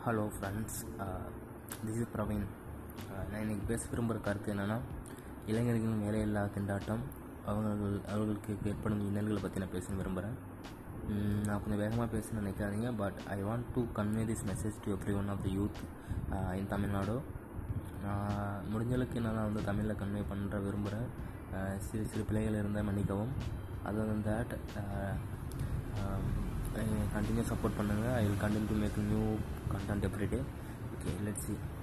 hello friends this is Praveen Uh, நான் இன்றைக்கி பேச விரும்புகிற கருத்து என்னென்னா இளைஞர்களின் வேலையில்லா திண்டாட்டம் அவர்கள் அவர்களுக்கு ஏற்படும் இன்னல்களை பற்றி நான் பேச விரும்புகிறேன் உம், நான் கொஞ்சம் வேகமாக பேச நினைக்காதீங்க but I want to convey this message to every one of the youth in Tamil Nadu நான் முடிஞ்சளவுக்கு என்னால் வந்து தமிழில் கன்வே பண்ணுற விரும்புகிறேன் சிறு சிறு பிள்ளைகள் இருந்தால் மன்னிக்கவும் other than that continue support பண்ணுங்கள் I will continue to make new content every day okay let's C